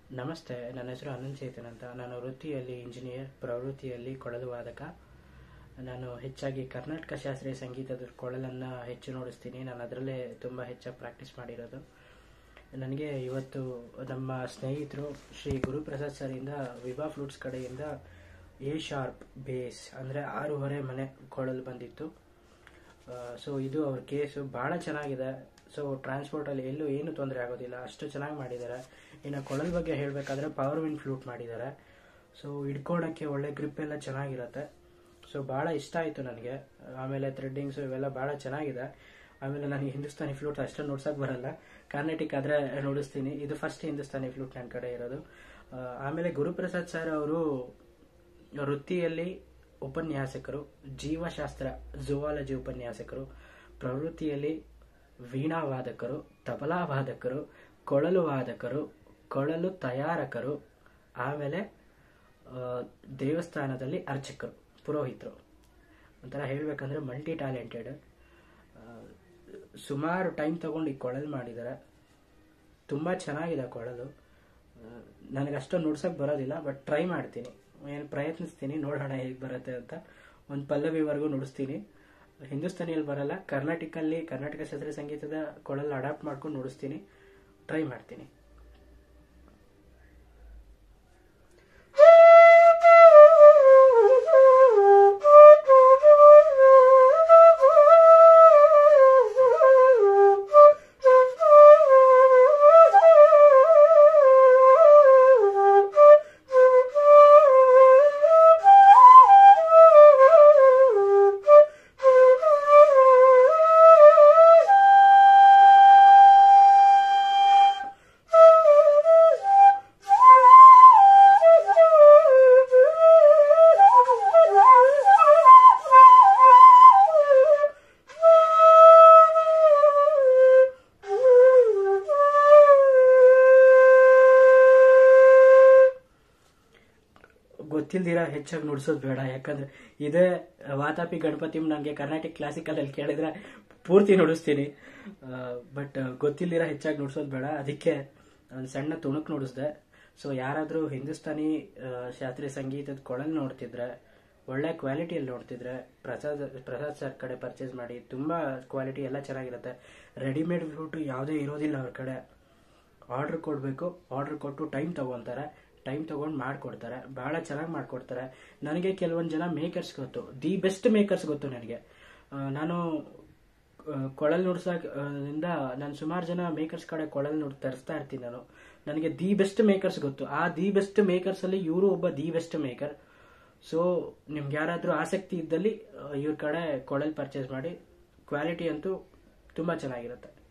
ನಮಸ್ತೆ ನನ್ನ ಹೆಸರು ಅನಂತ್ ಚೇತನ್ ಅಂತ ನಾನು ವೃತ್ತಿಯಲ್ಲಿ ಇಂಜಿನಿಯರ್ ಪ್ರವೃತ್ತಿಯಲ್ಲಿ ಕೊಳಲು ವಾದಕ ನಾನು ಹೆಚ್ಚಾಗಿ ಕರ್ನಾಟಕ ಶಾಸ್ತ್ರೀಯ ಸಂಗೀತದ ಕೊಳಲನ್ನು ಹೆಚ್ಚು ನೋಡಿಸ್ತೀನಿ ನಾನು ಅದರಲ್ಲೇ ತುಂಬ ಹೆಚ್ಚಾಗಿ ಪ್ರಾಕ್ಟೀಸ್ ಮಾಡಿರೋದು ನನಗೆ ಇವತ್ತು ನಮ್ಮ ಸ್ನೇಹಿತರು ಶ್ರೀ ಗುರುಪ್ರಸಾದ್ ಸರಿಂದ ವಿಭಾ ಫ್ಲೂಟ್ಸ್ ಕಡೆಯಿಂದ ಎ ಶಾರ್ಪ್ ಬೇಸ್ ಅಂದರೆ ಆರೂವರೆ ಮನೆ ಕೊಳಲು ಬಂದಿತ್ತು ಸೊ ಇದು ಅವ್ರ ಕೇಸು ಭಾಳ ಚೆನ್ನಾಗಿದೆ ಸೊ ಟ್ರಾನ್ಸ್ಪೋರ್ಟಲ್ಲಿ ಎಲ್ಲೂ ಏನು ತೊಂದರೆ ಆಗೋದಿಲ್ಲ ಅಷ್ಟು ಚೆನ್ನಾಗಿ ಮಾಡಿದ್ದಾರೆ ಇನ್ನು ಕೊಳಲ್ ಬಗ್ಗೆ ಹೇಳಬೇಕಾದ್ರೆ ಪವರ್ ವಿನ್ ಫ್ಲೂಟ್ ಮಾಡಿದ್ದಾರೆ ಸೊ ಹಿಡ್ಕೊಳಕ್ಕೆ ಒಳ್ಳೆ ಗ್ರಿಪ್ ಎಲ್ಲ ಚೆನ್ನಾಗಿರುತ್ತೆ ಸೊ ಭಾಳ ಇಷ್ಟ ಆಯಿತು ನನಗೆ ಆಮೇಲೆ ಥ್ರೆಡ್ಡಿಂಗ್ಸು ಇವೆಲ್ಲ ಭಾಳ ಚೆನ್ನಾಗಿದೆ ಆಮೇಲೆ ನನಗೆ ಹಿಂದೂಸ್ತಾನಿ ಫ್ಲೂಟ್ ಅಷ್ಟು ನುಡ್ಸೋಕೆ ಬರಲ್ಲ ಕಾರ್ನೆಟಿಕ್ ಆದರೆ ನುಡಿಸ್ತೀನಿ ಇದು ಫಸ್ಟ್ ಹಿಂದೂಸ್ತಾನಿ ಫ್ಲೂಟ್ ನನ್ನ ಕಡೆ ಇರೋದು ಆ, ಆಮೇಲೆ ಗುರುಪ್ರಸಾದ್ ಸರ್ ಅವರು ವೃತ್ತಿಯಲ್ಲಿ ಉಪನ್ಯಾಸಕರು ಜೀವಶಾಸ್ತ್ರ ಜುವಾಲಜಿ ಉಪನ್ಯಾಸಕರು ಪ್ರವೃತ್ತಿಯಲ್ಲಿ ವೀಣಾವಾದಕರು ತಬಲಾ ವಾದಕರು ಕೊಳಲು ವಾದಕರು ಕೊಳಲು ತಯಾರಕರು ಆಮೇಲೆ ಆ, ದೇವಸ್ಥಾನದಲ್ಲಿ ಅರ್ಚಕರು ಪುರೋಹಿತರು ಒಂಥರ ಹೇಳಬೇಕಂದ್ರೆ ಮಲ್ಟಿ ಟ್ಯಾಲೆಂಟೆಡ್ ಸುಮಾರು ಟೈಮ್ ತಗೊಂಡು ಈ ಕೊಳಲು ಮಾಡಿದ್ದಾರೆ ತುಂಬ ಚೆನ್ನಾಗಿದೆ ಕೊಳಲು ನನಗೆ ಅಷ್ಟೊಂದು ನುಡ್ಸೋಕೆ ಬರೋದಿಲ್ಲ ಬಟ್ ಟ್ರೈ ಮಾಡ್ತೀನಿ ಏನು ಪ್ರಯತ್ನಿಸ್ತೀನಿ ನೋಡೋಣ ಹೇಗೆ ಬರುತ್ತೆ ಅಂತ ಒಂದು ಪಲ್ಲವಿವರೆಗೂ ನುಡಿಸ್ತೀನಿ ಹಿಂದೂಸ್ತಾನಿಯಲ್ಲಿ ಬರಲ್ಲ ಕರ್ನಾಟಕಲ್ಲಿ ಕರ್ನಾಟಕ ಶಾಸ್ತ್ರೀಯ ಸಂಗೀತದ ಕೊಳಲು ಅಡಾಪ್ಟ್ ಮಾಡ್ಕೊಂಡು ನುಡಿಸ್ತೀನಿ ಟ್ರೈ ಮಾಡ್ತೀನಿ ಗೊತ್ತಿಲ್ದಿರ ಹೆಚ್ಚಾಗಿ ನುಡ್ಸೋದು ಬೇಡ ಯಾಕಂದ್ರೆ ಇದೇ ವಾತಾಪಿ ಗಣಪತಿ ನನಗೆ ಕರ್ನಾಟಕ ಕ್ಲಾಸಿಕಲ್ ಅಲ್ಲಿ ಕೇಳಿದ್ರೆ ಪೂರ್ತಿ ನುಡಿಸ್ತೀನಿ ಬಟ್ ಗೊತ್ತಿಲ್ದಿರ ಹೆಚ್ಚಾಗಿ ನುಡ್ಸೋದು ಬೇಡ ಅದಕ್ಕೆ ಒಂದು ಸಣ್ಣ ತುಣುಕ್ ನುಡಿಸ್ದೆ ಸೊ ಯಾರಾದರೂ ಹಿಂದೂಸ್ತಾನಿ ಆ, ಶಾಸ್ತ್ರೀಯ ಸಂಗೀತದ ಕೊಳಲ್ ನೋಡ್ತಿದ್ರೆ ಒಳ್ಳೆ ಕ್ವಾಲಿಟಿಯಲ್ಲಿ ನೋಡ್ತಿದ್ರೆ ಪ್ರಸಾದ್ ಪ್ರಸಾದ್ ಸರ್ ಕಡೆ ಪರ್ಚೇಸ್ ಮಾಡಿ ತುಂಬ ಕ್ವಾಲಿಟಿ ಎಲ್ಲ ಚೆನ್ನಾಗಿರುತ್ತೆ ರೆಡಿಮೇಡ್ ಫ್ರೂಟು ಯಾವುದೇ ಇರೋದಿಲ್ಲ ಅವ್ರ ಕಡೆ ಆರ್ಡರ್ ಕೊಡಬೇಕು ಆರ್ಡರ್ ಕೊಟ್ಟು ಟೈಮ್ ತಗೊಂತಾರೆ ಟೈಮ್ ತಗೊಂಡು ಮಾಡಿಕೊಡ್ತಾರೆ ಭಾಳ ಚೆನ್ನಾಗಿ ಮಾಡಿಕೊಡ್ತಾರೆ ನನಗೆ ಕೆಲವೊಂದು ಜನ ಮೇಕರ್ಸ್ ಗೊತ್ತು ದಿ ಬೆಸ್ಟ್ ಮೇಕರ್ಸ್ ಗೊತ್ತು ನನಗೆ ಆ, ನಾನು ಆ, ಕೊಳಲ್ ನುಡ್ಸೋದ್ರಿಂದ ನಾನು ಸುಮಾರು ಜನ ಮೇಕರ್ಸ್ ಕಡೆ ಕೊಳಲ್ ನುಡ್ ತರಿಸ್ತಾ ಇರ್ತೀನಿ ನಾನು ನನಗೆ ದಿ ಬೆಸ್ಟ್ ಮೇಕರ್ಸ್ ಗೊತ್ತು ಆ ದಿ ಬೆಸ್ಟ್ ಮೇಕರ್ಸಲ್ಲಿ ಇವರು ಒಬ್ಬ ದಿ ಬೆಸ್ಟ್ ಮೇಕರ್ ಸೊ ನಿಮ್ಗೆ ಯಾರಾದರೂ ಆಸಕ್ತಿ ಇದ್ದಲ್ಲಿ ಇವ್ರ ಕಡೆ ಕೊಳಲ್ ಪರ್ಚೇಸ್ ಮಾಡಿ ಕ್ವಾಲಿಟಿ ಅಂತೂ ತುಂಬ ಚೆನ್ನಾಗಿರುತ್ತೆ